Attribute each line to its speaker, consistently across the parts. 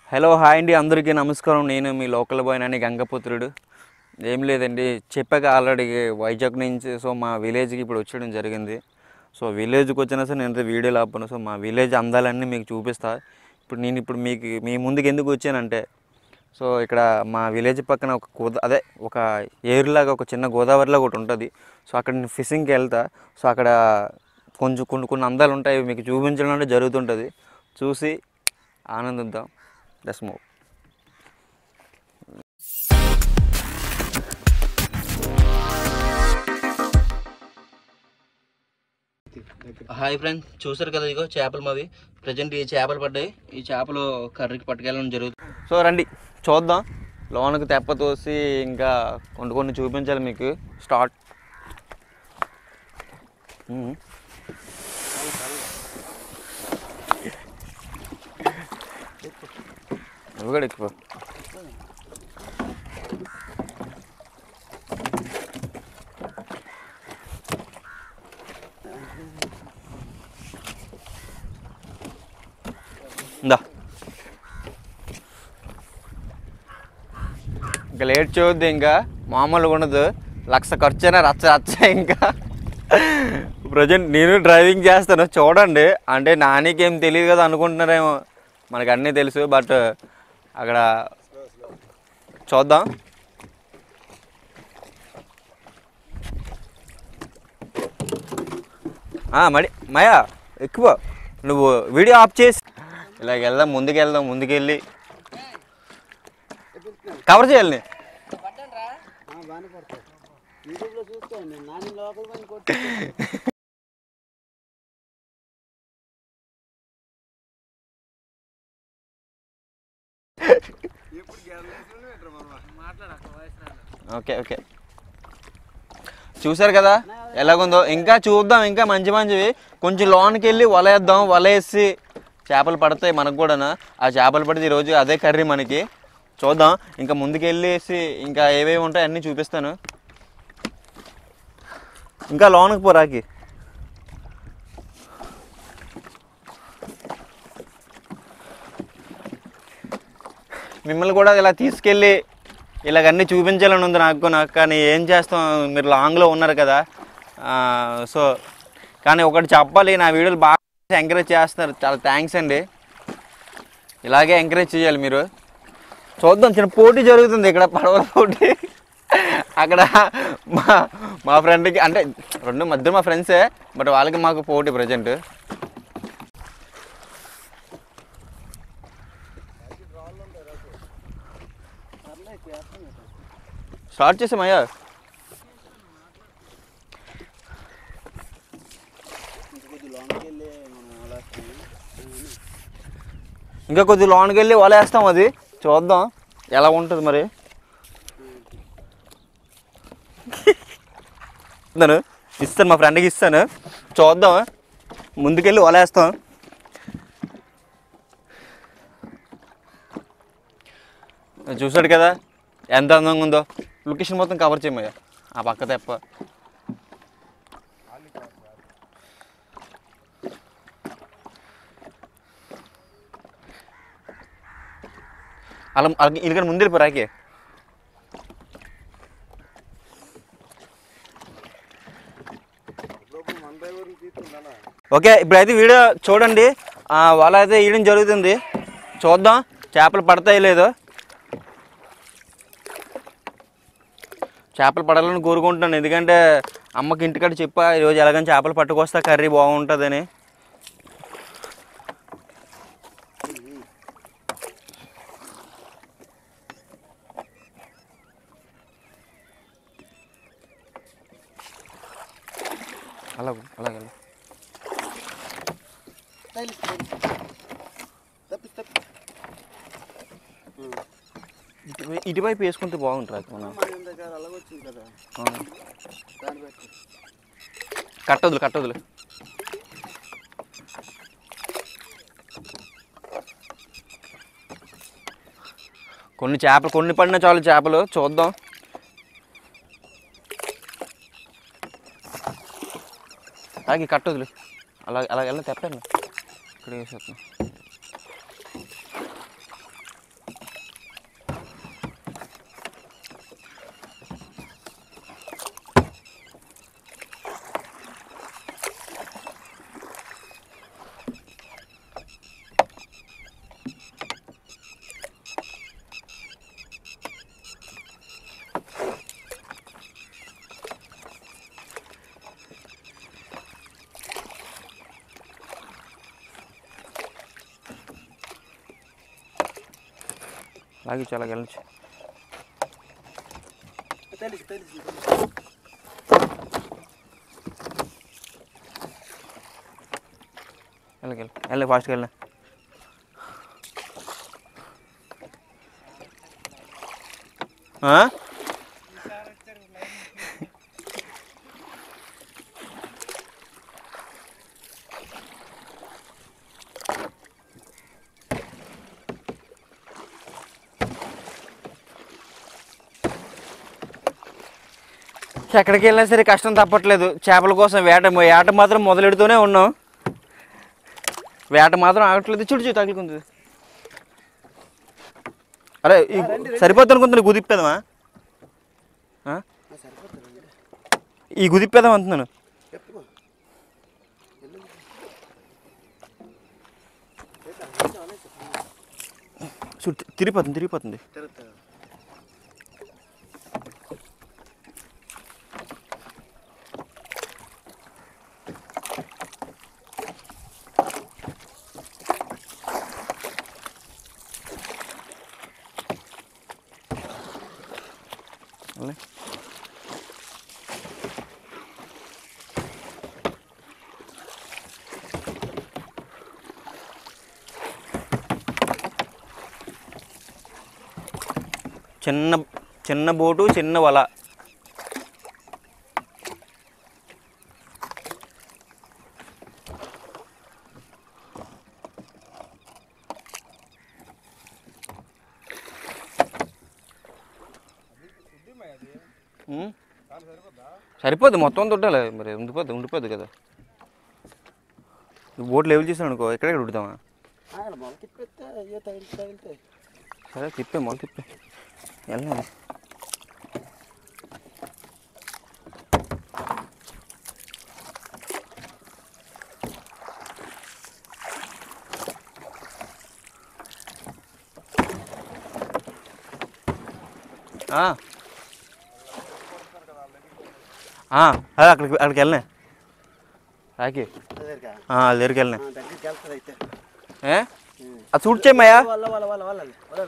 Speaker 1: Hello hi అండి అందరికీ నమస్కారం నేను మీ లోకల్ బాయ్ అని గంగపుత్రుడు ఏం లేదండి చెప్పాక ఆల్రెడీ వైజాగ్ నుంచి సో మా విలేజ్కి ఇప్పుడు వచ్చేయడం జరిగింది సో విలేజ్కి వచ్చినా సరే నేను వీడియోలు ఆపాను సో మా విలేజ్ అందాలన్నీ మీకు చూపిస్తా ఇప్పుడు నేను ఇప్పుడు మీకు మీ ముందుకు ఎందుకు వచ్చానంటే సో ఇక్కడ మా విలేజ్ పక్కన ఒక గోదా అదే ఒక ఏరులాగా ఒక చిన్న గోదావరిలాగా ఒకటి ఉంటుంది సో అక్కడ నేను ఫిషింగ్కి వెళ్తా సో అక్కడ కొంచెం కొన్ని కొన్ని అందాలు ఉంటాయి అవి మీకు చూపించడం అంటే జరుగుతుంటుంది చూసి ఆనందిద్దాం దస్ మూవ్ హాయ్ ఫ్రెండ్ చూసారు కదా ఇగో చేపలు మావి ప్రజెంట్ ఈ చేపలు పడ్డాయి ఈ చేపలు కర్రీకి పట్టుకెళ్ళడం జరుగుతుంది సో రండి చూద్దాం లోనకి తెప్ప తోసి ఇంకా కొన్ని కొన్ని చూపించాలి మీకు స్టార్ట్ మ్మ్. నువ్వు కూడా ఎక్కువ ఇందా ఇంకా లేట్ చూద్ది ఇంకా మామూలుగా ఉండదు లక్ష ఖర్చు అయినా రచ్చ రచ్చ ఇంకా ప్రజెంట్ నేను డ్రైవింగ్ చేస్తాను చూడండి అంటే నానికేం తెలియదు కదా అనుకుంటున్నారేమో మనకు అన్నీ తెలుసు బట్ అక్కడ చూద్దాం ఆ, మడి మయా ఎక్కువ నువ్వు వీడియో ఆఫ్ చేసి ఇలాగ వెళ్దాం ముందుకు వెళ్దాం ముందుకెళ్ళి కవర్ చేయాలి నీ.
Speaker 2: బాగానే పడతాయి యూట్యూబ్లో చూసుకోండి నాని లోపల పని కొట్టి
Speaker 1: ఓకే ఓకే చూసారు కదా ఎలాగుందో ఇంకా చూద్దాం ఇంకా మంచి మంచివి కొంచెం లోనికి వెళ్ళి వలేద్దాం వలేసి చేపలు పడతాయి మనకు కూడా ఆ చేపలు పడితే ఈరోజు అదే కర్రీ మనకి చూద్దాం ఇంకా ముందుకు వెళ్ళేసి ఇంకా ఏవేవి ఉంటాయి అన్నీ చూపిస్తాను ఇంకా లోనకి పోరాకి మిమ్మల్ని కూడా ఇలా తీసుకెళ్ళి ఇలాగ అన్నీ చూపించాలని ఉంది నాకు నాకు కానీ ఏం చేస్తాం మీరు లాంగ్లో ఉన్నారు కదా ఆ, సో కానీ ఒకటి చెప్పాలి నా వీడియోలు బాగా ఎంకరేజ్ చేస్తున్నారు చాలా థ్యాంక్స్ అండి ఇలాగే ఎంకరేజ్ చేయాలి మీరు చూద్దాం చిన్న పోటీ జరుగుతుంది ఇక్కడ పడవల పోటీ అక్కడ మా మా ఫ్రెండ్కి అంటే రెండు మధ్య మా ఫ్రెండ్సే బట్ వాళ్ళకి మాకు పోటీ ప్రజెంట్ స్టార్ట్ చేసామయ్యా
Speaker 2: ఇంక కొద్ది లోనికి వెళ్ళి మనం అలా
Speaker 1: ఇంకా కొద్ది లోనికి వెళ్ళి వలేస్తాం అది చూద్దాం ఎలా ఉంటుంది మరి ఇస్తాను ఇస్తాను మా ఫ్రెండ్కి ఇస్తాను చూద్దాం ముందుకెళ్ళి వలేస్తాం చూసాడు కదా ఎంత అందంగా ఉందో లొకేషన్ మొత్తం కవర్ చేయమయ్యా ఆ పక్క తెప్ప అలా అలా ఇల్లుగా ముందు వెళ్ళిపో రాకే ఓకే ఇప్పుడైతే వీడియో చూడండి ఆ, వల అయితే వేయడం జరుగుతుంది చూద్దాం చేపలు పడతాయి లేదో చేపలు పడాలని కోరుకుంటున్నాను ఎందుకంటే అమ్మకి ఇంటికాడ చెప్పా ఈరోజు ఎలాగని చేపలు పట్టుకొస్తా కర్రీ బాగుంటుందని అలా అలాగే
Speaker 2: తప్పి తప్పి
Speaker 1: ఇటు- ఇటువైపు వేసుకుంటే బాగుంటుంది మనం
Speaker 2: మన దగ్గర అలాగొచ్చింది కదా
Speaker 1: ఆ.
Speaker 2: దాన్ని బట్టి
Speaker 1: కట్టదులు కట్టదులు కొన్ని చేపలు కొన్ని పడిన చాలు చేపలు చూద్దాం అలాగే కట్టదులు అలా అలా వెళ్ళ తెప్పాను ఇక్కడ వేసేస్తాం లాగించు అలాగ వెళ్ళచ్చు
Speaker 2: తెలుసు తెలుసు
Speaker 1: వెళ్ళకి వెళ్ళి వెళ్ళి ఫాస్ట్గా వెళ్ళి ఆ? ఎక్కడికి వెళ్ళినా సరే కష్టం తప్పట్లేదు చేపల కోసం వేట వేట మాత్రం మొదలెడుతూనే ఉన్నాం వేట మాత్రం ఆగట్లేదు చూడు చూడు తగులుకుంది అరే ఈ సరిపోతుంది అనుకుంటున్నా గుదిప్పేదమా ఆ?
Speaker 2: సరిపోతుంది
Speaker 1: ఈ గుదిప్పేదాం అంటున్నాను
Speaker 2: చెప్పు
Speaker 1: చూడు తి- తిరిగిపోతుంది తిరిగిపోతుంది
Speaker 2: తిరుగుతా
Speaker 1: వెళ్ళి. చిన్న చిన్న బోటు చిన్న వల ఉం? సరిపోద్ది మొత్తం తొట్టాలి మరి ఉండిపోద్ది ఉండిపోద్ది కదా నువ్వు బోట్ లెవెల్ చేసావు అనుకో ఎక్కడెక్కడ ఉడుతామా
Speaker 2: ఆయన మొల తిప్పితే అయ్యో తగిలి తగిలితే
Speaker 1: సరే తిప్పే మొదలు తిప్పే వెళ్ళండి ఆ. ఆ, అదే అక్కడికి అక్కడికి వెళ్ళినా రాకి
Speaker 2: దగ్గరగా
Speaker 1: ఆ, వాళ్ళ దగ్గరికి వెళ్ళినా
Speaker 2: దగ్గరికి వెళ్తుంది అయితే
Speaker 1: ఏ అది చూడ్చేమ్మయ్యా
Speaker 2: వాళ్ళ వాళ్ళ వాళ్ళ వాళ్ళ వాళ్ళ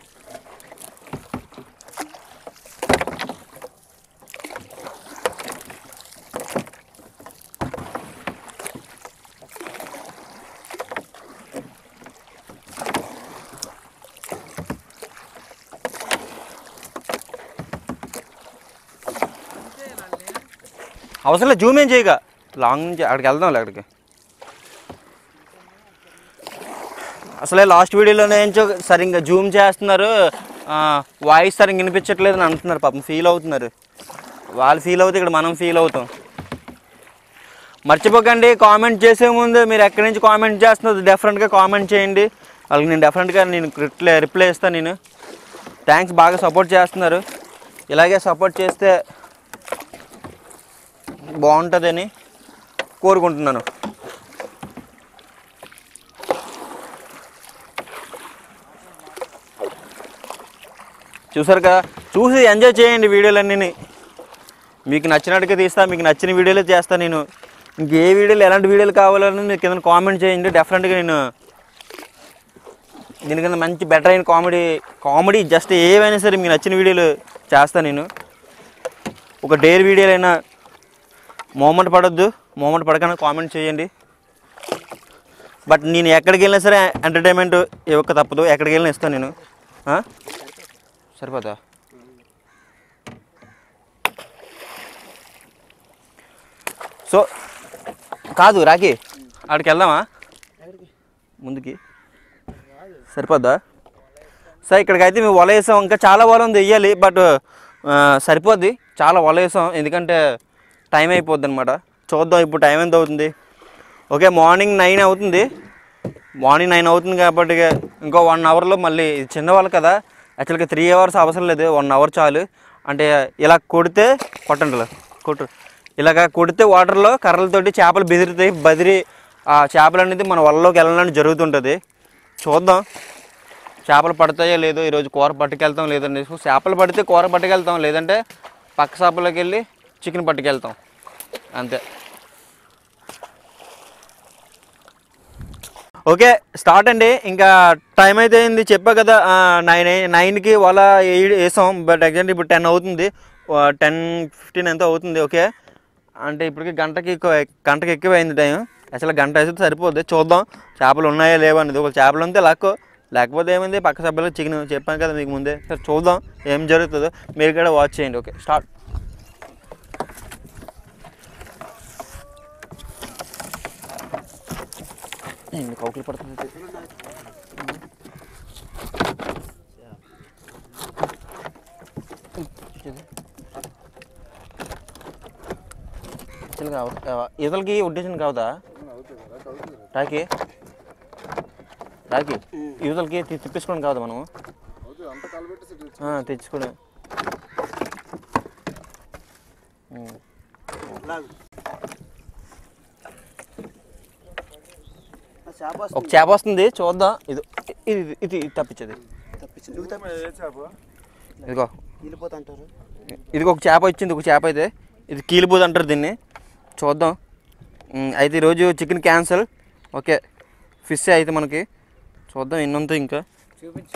Speaker 1: అవసరం లేదు జూమ్ ఏం చేయగా లాంగ్ నుంచి అక్కడికి వెళ్దాంలే అక్కడికి అసలే లాస్ట్ వీడియోలోనే ఏంచో సరిగ్గా జూమ్ చేస్తున్నారు వాయిస్ సరిగ్గా వినిపించట్లేదు అని అంటున్నారు పాపం ఫీల్ అవుతున్నారు వాళ్ళు ఫీల్ అవుతే ఇక్కడ మనం ఫీల్ అవుతాం మర్చిపోకండి కామెంట్ చేసే ముందు మీరు ఎక్కడి నుంచి కామెంట్ చేస్తున్నారు డెఫరెంట్గా కామెంట్ చేయండి వాళ్ళకి నేను డెఫరెంట్గా నేను రిప్లై రిప్లై ఇస్తాను నేను థ్యాంక్స్ బాగా సపోర్ట్ చేస్తున్నారు ఇలాగే సపోర్ట్ చేస్తే బాగుంటుందని కోరుకుంటున్నాను చూసారు కదా చూసి ఎంజాయ్ చేయండి వీడియోలన్నీ మీకు నచ్చినట్టుగా తీస్తా మీకు నచ్చిన వీడియోలే చేస్తా నేను ఇంకే వీడియోలు ఎలాంటి వీడియోలు కావాలని మీరు కింద కామెంట్ చేయండి డెఫినెట్గా నేను దీనికన్నా మంచి బెటర్ అయిన కామెడీ కామెడీ జస్ట్ ఏవైనా సరే మీకు నచ్చిన వీడియోలు చేస్తాను నేను ఒక డేర్ వీడియోలైనా మూమెంట్ పడొద్దు మూమెంట్ పడకుండా కామెంట్ చేయండి బట్ నేను ఎక్కడికి వెళ్ళినా సరే ఎంటర్టైన్మెంట్ ఇవ్వక తప్పదు ఎక్కడికి వెళ్ళినా ఇస్తాను నేను ఆ? సరిపోతా సో కాదు రాకి అక్కడికి వెళ్దామా
Speaker 2: ఎక్కడికి
Speaker 1: ముందుకి సరిపోద్దా సార్ ఇక్కడికి అయితే మేము వల వేసాం ఇంకా చాలా వల ఉంది వెయ్యాలి బట్ ఆ, సరిపోద్ది చాలా వల వేసాం ఎందుకంటే టైం అయిపోద్ది అనమాట చూద్దాం ఇప్పుడు టైం ఎంత అవుతుంది ఓకే మార్నింగ్ నైన్ అవుతుంది మార్నింగ్ నైన్ అవుతుంది కాబట్టి ఇక ఇంకో వన్ అవర్లో మళ్ళీ ఇది చిన్న వాళ్ళు కదా యాక్చువల్గా త్రీ అవర్స్ అవసరం లేదు వన్ అవర్ చాలు అంటే ఇలా కొడితే కొట్టండి ఇలా కొట్టు ఇలాగ కొడితే వాటర్లో కర్రలతోటి చేపలు బెదిరితాయి బదిరి ఆ చేపలు అనేది మన వలలోకి వెళ్ళడానికి జరుగుతుంటుంది చూద్దాం చేపలు పడతాయో లేదో ఈరోజు కూర పట్టుకెళ్తాం లేదండి చేపలు పడితే కూర పట్టుకెళ్తాం లేదంటే పక్క చేపలోకి వెళ్ళి చికెన్ పట్టుకెళ్తాం అంతే ఓకే స్టార్ట్ అండి ఇంకా టైం అయితే అయింది చెప్పా కదా నైన్ నైన్కి వాళ్ళ ఎయిట్ వేసాం బట్ ఎగ్జాక్ట్ ఇప్పుడు టెన్ అవుతుంది టెన్ ఫిఫ్టీన్ ఎంతో అవుతుంది ఓకే అంటే ఇప్పటికి గంటకి ఎక్కువ గంటకి ఎక్కువ అయింది టైం అసలు గంట వేస్తే సరిపోద్ది చూద్దాం చేపలు ఉన్నాయా లేవా అనేది ఒక చేపలు ఉంటే లక్కు లేకపోతే ఏమైంది పక్క సభ్యులకు చికెన్ చెప్పాను కదా మీకు ముందే సరే చూద్దాం ఏం జరుగుతుందో మీరు కూడా వాచ్ చేయండి ఓకే స్టార్ట్ ఎన్ని కౌకులు పడుతుంది అసలు కావు ఈతలకి ఉద్దేశం కావదా రాకి రాకి యువతలకి తి- తిప్పించుకోవడం కాదు మనం ఆ, తెచ్చుకోవడం ఉమ్.
Speaker 2: లాగు ఆ చేప
Speaker 1: ఒక
Speaker 2: వస్తుంది
Speaker 1: చేప వస్తుంది చూద్దాం ఇది ఇది ఇది ఇది తప్పించేది
Speaker 2: తప్పించి నువ్వు తప్పించి
Speaker 1: ఇదిగో
Speaker 2: వెళ్ళిపోతుంటారు
Speaker 1: ఇది ఒక చేప వచ్చింది ఒక చేప అయితే ఇది కీలిపోదు అంటారు దీన్ని చూద్దాం ఉమ్, అయితే ఈరోజు చికెన్ క్యాన్సల్ ఓకే ఫిష్ అయితే మనకి చూద్దాం ఎన్నుంతో ఇంకా
Speaker 2: చూపించు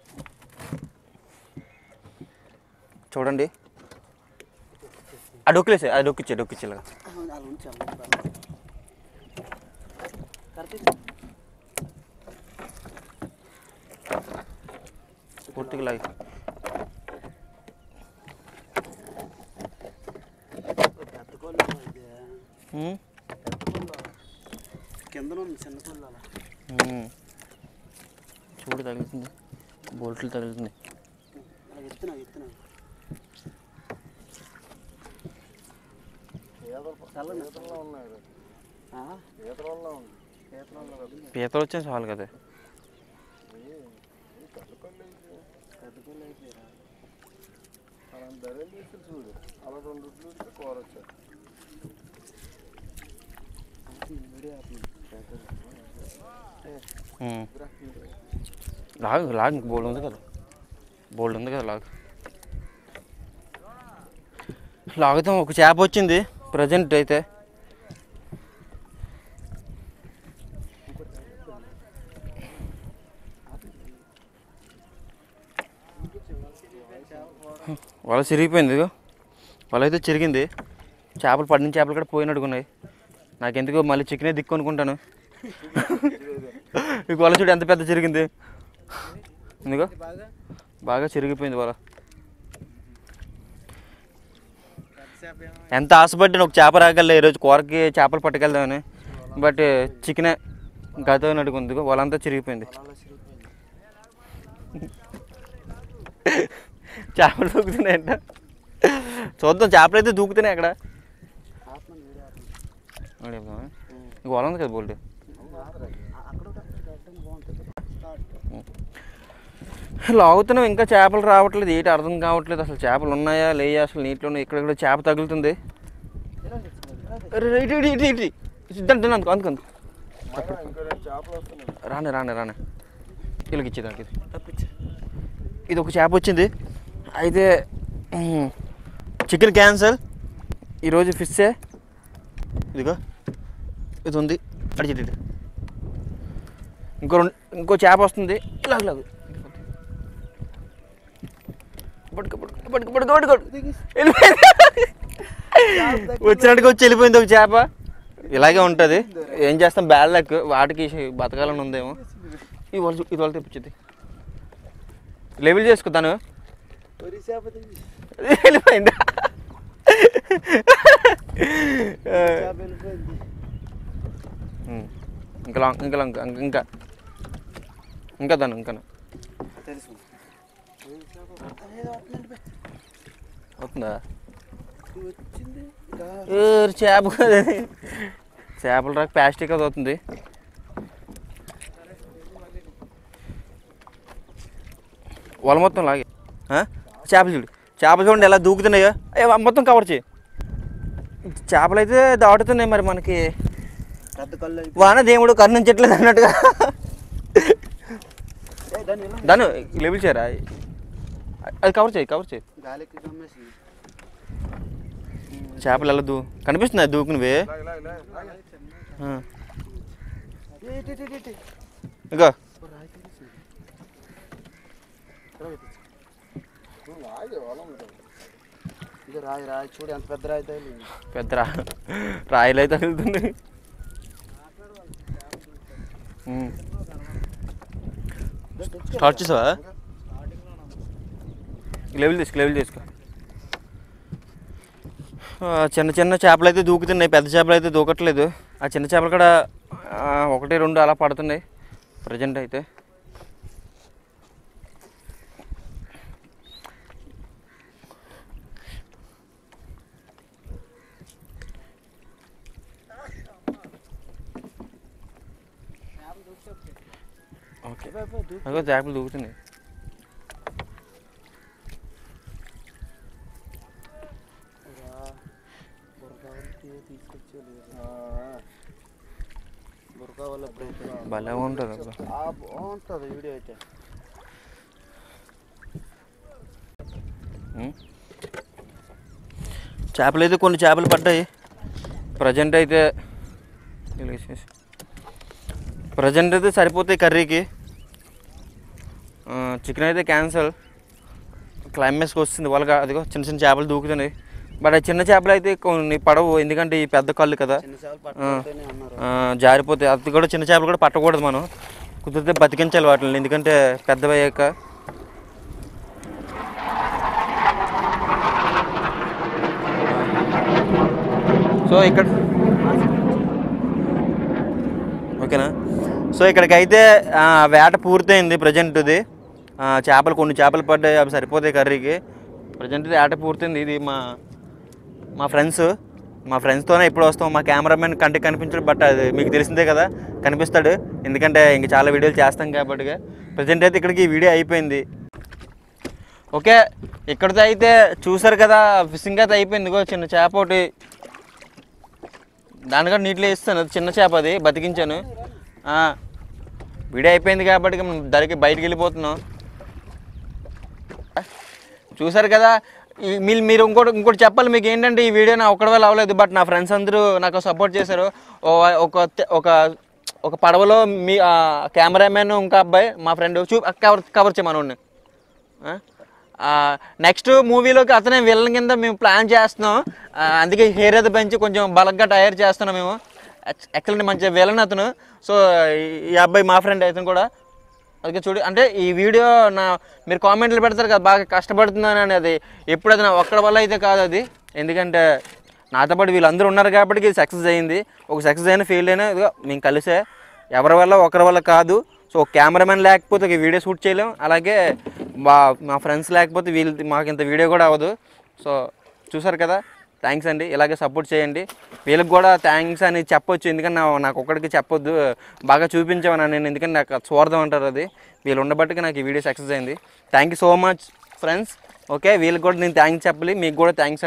Speaker 1: చూడండి ఆ డొక్కులేసే ఆ డొక్కిచ్చే డొక్కిచ్చే ఇలాగా
Speaker 2: అలా ఉంచాము కరెక్ట్
Speaker 1: పూర్తిగా లాగి
Speaker 2: పెద్ద కోళ్ళు ఇది
Speaker 1: ఉమ్,
Speaker 2: పెద్ద కోళ్ళు కింద ఉంది చిన్న కోళ్ళు అలా
Speaker 1: ఉమ్. చూడు తగులుతుంది బోల్ట్లు తగులుతుంది
Speaker 2: అలా ఎత్తున్నా ఎత్తున్నా
Speaker 1: పీతలు వచ్చే చాలు కదా ఉమ్. లాగు లాగు బోల్డ్ ఉంది కదా బోల్డ్ ఉంది కదా లాగు లాగుతాం ఒక చేప వచ్చింది ప్రజెంట్ అయితే వల చిరిగిపోయింది ఇదిగో వల అయితే చిరిగింది చేపలు పడిన చేపలు కూడా పోయినట్టుకున్నాయి నాకెందుకో మళ్ళీ చికెనే దిక్కు అనుకుంటాను ఈ వల చూడు ఎంత పెద్ద చిరిగింది ఎందుకో
Speaker 2: బాగా
Speaker 1: బాగా చిరిగిపోయింది వల
Speaker 2: పెద్ద చేప ఏమో
Speaker 1: ఎంత ఆశపడ్డాను ఒక చేప రాగలే ఈరోజు కూరకి చేపలు పట్టుకెళ్దామని బట్ చికెనే గతం నడుకుంది వాళ్ళంతా చిరిగిపోయింది
Speaker 2: అలా చిరిగిపోయింది
Speaker 1: చేపలు దూకుతున్నాయంట చూద్దాం చేపలు అయితే దూకుతున్నాయి అక్కడ
Speaker 2: ఆత్మ వీడే ఆత్మ
Speaker 1: అక్కడ చెప్దామా? ఇంక వల ఉంది కదా బోల్డ్
Speaker 2: అక్కడ ఒకటి అక్కడ కట్టడం బాగుంటుంది స్టార్ట్
Speaker 1: లాగుతున్నాం ఇంకా చేపలు రావట్లేదు ఏంటి అర్థం కావట్లేదు అసలు చేపలు ఉన్నాయా లేయా అసలు నీటిలో ఉన్నాయి. ఇక్కడ ఇక్కడ చేప తగులుతుంది
Speaker 2: ఇలా తెచ్చుకోవాలి
Speaker 1: అరే, రే, ఇటు ఇటు ఇటు ఇటు ఇటు అందుకు అందుకు అందుకు అందుకు రానే రానే రానే వీళ్ళకి ఇచ్చేదానికి ఇది
Speaker 2: తప్పించు
Speaker 1: ఇది ఒక చేప వచ్చింది అయితే చికెన్ క్యాన్సల్ ఈరోజు ఫిషే ఇదిగో ఇది ఉంది అడిచి ఇది ఇంకో రెండు ఇంకో చేప వస్తుంది ఇలాగ లాగు పడుకో పడుకో పడుకో పడుకో పడుకో వెళ్ళిపోయింది వచ్చినట్టుగా వచ్చి వెళ్ళిపోయింది ఒక చేప ఇలాగే ఉంటుంది ఏం చేస్తాం బ్యాడ్ లక్ వాటికి బతకాలని ఉందేమో ఇది వాళ్ళు ఇది వాళ్ళు తెప్పించింది లెవెల్ చేసుకుంటాను
Speaker 2: ఒరి చేప తెచ్చి
Speaker 1: వెళ్ళిపోయిందా
Speaker 2: చేప వెళ్ళిపోయింది
Speaker 1: ఉమ్. ఇంకా లాంగ్ ఇంకా లాంగ్ ఇంకా ఇంకా ఇంకా దాను ఇంకా
Speaker 2: తెలుసు ఒరి చేప అదేదో వస్తుందండి బే.
Speaker 1: అవుతుందా
Speaker 2: ఇది వచ్చింది ఇంకా
Speaker 1: ఏ చేప కదా అది. చేపలు రాక ప్లాస్టిక్ అది అవుతుంది వల మొత్తం లాగే ఆ? చేపలు చూడు చేపలు చూడండి ఎలా దూకుతున్నాయో అయ్యో మొత్తం కవర్ చేయి చేపలు అయితే దాటుతున్నాయి మరి మనకి
Speaker 2: పెద్ద కళ్ళు అయిపోయి
Speaker 1: వాన దేవుడు కరుణించట్లేదు అన్నట్టుగా
Speaker 2: ఏ, దాన్ని ఇలా
Speaker 1: దాన్ని లెవెల్ చేయరా అది కవర్ చేయి కవర్ చేయి
Speaker 2: గాలికి కమ్మేసింది
Speaker 1: చేపలు ఎలా దూ కనిపిస్తున్నాయి దూకునివే ఆ.
Speaker 2: ఇటు, ఇటు, ఇటు, ఇటు.
Speaker 1: ఇగో
Speaker 2: ఇది రాయి రాయి చూడు ఎంత పెద్ద రాయి తగిలింది
Speaker 1: పెద్ద రా రాయిలు అయితే తగులుతుంది ఉమ్. స్టార్ట్ చేసావా లెవెల్ తీసుకో లెవెల్ తీసుకో ఆ, చిన్న చిన్న చేపలు అయితే దూకుతున్నాయి పెద్ద చేపలు అయితే దూకట్లేదు ఆ చిన్న చేపలు కూడా ఆ, ఒకటి రెండు అలా పడుతున్నాయి ప్రజెంట్ అయితే ఓకే అగో చేపలు దూకుతున్నాయి
Speaker 2: బురకా వల్ల బ్రేక్
Speaker 1: భలే ఉంటుంది అబ్బా
Speaker 2: బాగుంటుంది వీడియో అయితే
Speaker 1: ఉమ్. చేపలు అయితే కొన్ని చేపలు పడ్డాయి ప్రజెంట్ అయితే ప్రజెంట్ అయితే సరిపోతాయి కర్రీకి చికెన్ అయితే క్యాన్సల్ క్లైమాక్స్కి వస్తుంది వాళ్ళకి అదిగో చిన్న చిన్న చేపలు దూకుతున్నాయి బట్ ఆ చిన్న చేపలు అయితే కొన్ని పడవు ఎందుకంటే ఈ పెద్ద కళ్ళు కదా
Speaker 2: చిన్న సేవలు పట్టుకుంటేనే అన్నారు
Speaker 1: ఆ, జారిపోతాయి అది కూడా చిన్న చేపలు కూడా పట్టకూడదు మనం కుదిరితే బతికించాలి వాటిని ఎందుకంటే పెద్దవయ్యాక సో ఇక్కడ ఓకేనా సో ఇక్కడికైతే ఆ, వేట పూర్తయింది ప్రజెంట్ది చేపలు కొన్ని చేపలు పడ్డాయి అవి సరిపోతాయి కర్రీకి ప్రజెంట్ వేట పూర్తయింది ఇది మా మా ఫ్రెండ్స్ మా ఫ్రెండ్స్తోనే ఇప్పుడు వస్తాం మా కెమెరామెన్ కంటికి కనిపించడు బట్ అది మీకు తెలిసిందే కదా కనిపిస్తాడు ఎందుకంటే ఇంక చాలా వీడియోలు చేస్తాం కాబట్టి ప్రజెంట్ అయితే ఇక్కడికి ఈ వీడియో అయిపోయింది ఓకే ఇక్కడితో అయితే చూసారు కదా ఫిషింగ్ అయితే అయిపోయింది ఇగో చిన్న చేప ఒకటి దానికన్నా నీటిలో ఇస్తాను అది చిన్న చేప అది బతికించాను ఆ, వీడియో అయిపోయింది కాబట్టి మనం దరికి బయటికి వెళ్ళిపోతున్నాం చూసారు కదా ఈ- మీరు మీరు ఇంకోటి ఇంకోటి చెప్పాలి మీకు ఏంటంటే ఈ వీడియో నా ఒక్కడి వల్ల అవ్వలేదు బట్ నా ఫ్రెండ్స్ అందరూ నాకు సపోర్ట్ చేశారు ఓ- ఒక తె- ఒక ఒక పడవలో మీ కెమెరామెన్ ఇంకా అబ్బాయి మా ఫ్రెండ్ చూ కవర్ కవర్ చేయమని నెక్స్ట్ మూవీలోకి అతనే విలన్ కింద మేము ప్లాన్ చేస్తున్నాం ఆ, అందుకే హెయిర్ అయితే పెంచి కొంచెం బలంగా తయారు చేస్తున్నాం మేము ఎక్కడంటే మంచి విలన్ అతను సో ఈ- ఈ అబ్బాయి మా ఫ్రెండ్ అతను కూడా అందుకే చూడు అంటే ఈ వీడియో నా మీరు కామెంట్లు పెడతారు కదా బాగా కష్టపడుతున్నాను అనేది ఎప్పుడు అది నా ఒక్కడి వల్ల అయితే కాదు అది ఎందుకంటే నాతో పాటు వీళ్ళందరూ ఉన్నారు కాబట్టి ఇది సక్సెస్ అయింది ఒక సక్సెస్ అయినా ఫెయిల్ అయినా ఇదిగో మేము కలిసే ఎవరి వల్ల ఒకరి వల్ల కాదు సో కెమెరామెన్ లేకపోతే ఒక వీడియో షూట్ చేయలేం అలాగే మా మా ఫ్రెండ్స్ లేకపోతే వీళ్ళు మాకు ఇంత వీడియో కూడా అవ్వదు సో చూసారు కదా థ్యాంక్స్ అండి ఇలాగే సపోర్ట్ చేయండి వీళ్ళకి కూడా థ్యాంక్స్ అని చెప్పొచ్చు ఎందుకంటే నా- నాకు ఒక్కడికి చెప్పొద్దు బాగా చూపించామని నేను ఎందుకంటే నాకు అది స్వార్థం అంటారు అది వీళ్ళు ఉండబట్టి నాకు ఈ వీడియో సక్సెస్ అయింది thank you so much friends okay వీళ్ళకి కూడా నేను థ్యాంక్స్ చెప్పాలి మీకు కూడా థ్యాంక్స్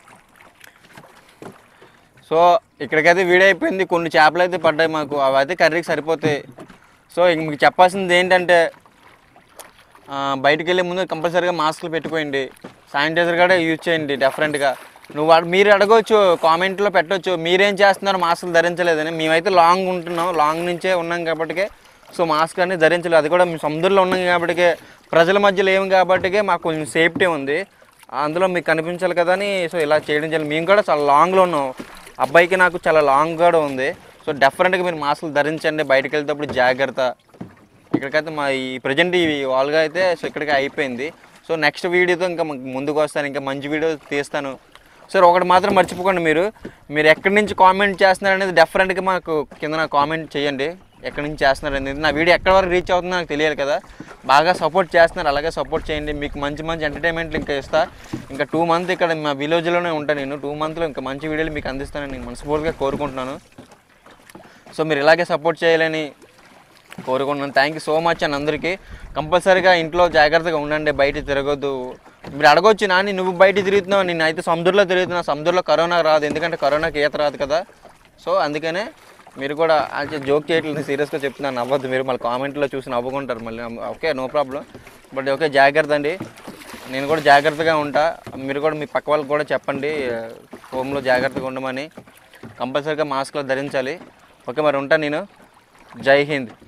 Speaker 1: సో ఇక్కడికైతే వీడియో అయిపోయింది కొన్ని చేపలు అయితే పడ్డాయి మాకు అవి అయితే కర్రీకి సరిపోతాయి సో ఇంక మీకు చెప్పాల్సింది ఏంటంటే ఆ, బయటికి వెళ్ళే ముందు కంపల్సరీగా మాస్కులు పెట్టుకోండి శానిటైజర్ కూడా యూజ్ చేయండి డెఫరెంట్గా నువ్వు అడ- మీరు అడగవచ్చు కామెంట్లో పెట్టవచ్చు మీరేం చేస్తున్నారు మాస్కులు ధరించలేదని మేమైతే లాంగ్ ఉంటున్నాం లాంగ్ నుంచే ఉన్నాం కాబట్టికే సో మాస్క్ అనేది ధరించలేదు అది కూడా మేము సముద్రంలో ఉన్నాం కాబట్టికే ప్రజల మధ్యలో ఏం కాబట్టికే మాకు కొంచెం సేఫ్టీ ఉంది అందులో మీకు కనిపించాలి కదా అని సో ఇలా చేయడం జరిగింది మేము కూడా చాలా లాంగ్లో ఉన్నాం అబ్బాయికి నాకు చాలా లాంగ్ కూడా ఉంది సో డెఫరెంట్గా మీరు మాస్కులు ధరించండి బయటకు వెళ్తేప్పుడు జాగ్రత్త ఇక్కడికైతే మా ఈ ప్రజెంట్ ఈ వాల్గా అయితే సో ఇక్కడికి అయిపోయింది సో నెక్స్ట్ వీడియోతో ఇంకా మ- ముందుకు వస్తాను ఇంకా మంచి వీడియో తీస్తాను సార్ ఒకటి మాత్రం మర్చిపోకండి మీరు మీరు ఎక్కడి నుంచి కామెంట్ చేస్తున్నారు అనేది డెఫరెంట్గా మాకు కింద కామెంట్ చేయండి ఎక్కడి నుంచి చేస్తున్నారు అనేది నా వీడియో ఎక్కడి వరకు రీచ్ అవుతుందో నాకు తెలియాలి కదా బాగా సపోర్ట్ చేస్తున్నారు అలాగే సపోర్ట్ చేయండి మీకు మంచి మంచి ఎంటర్టైన్మెంట్లు ఇంకా ఇస్తా ఇంకా టూ మంత్ ఇక్కడ మా విలేజ్లోనే ఉంటాను నేను టూ మంత్లో ఇంకా మంచి వీడియోలు మీకు అందిస్తానని నేను మనస్ఫూర్తిగా కోరుకుంటున్నాను సో మీరు ఇలాగే సపోర్ట్ చేయాలని కోరుకుంటున్నాను థ్యాంక్ యూ సో మచ్ అని అందరికీ కంపల్సరీగా ఇంట్లో జాగ్రత్తగా ఉండండి బయట తిరగొద్దు మీరు అడగొచ్చు నాని నువ్వు బయట తిరుగుతున్నావు నేను అయితే సముద్రంలో తిరుగుతున్నా సముద్రంలో కరోనా రాదు ఎందుకంటే కరోనాకి ఈత రాదు కదా సో అందుకనే మీరు కూడా అంటే జోక్ చేయట్లేదు సీరియస్గా చెప్తున్నాను నవ్వద్దు మీరు మళ్ళీ కామెంట్లో చూసి నవ్వుకుంటారు మళ్ళీ okay no problem but okay జాగ్రత్త అండి నేను కూడా జాగ్రత్తగా ఉంటా మీరు కూడా మీ పక్క వాళ్ళకి కూడా చెప్పండి హోమ్లో జాగ్రత్తగా ఉండమని కంపల్సరీగా మాస్క్లో ధరించాలి ఓకే మరి ఉంటాను నేను జై హింద్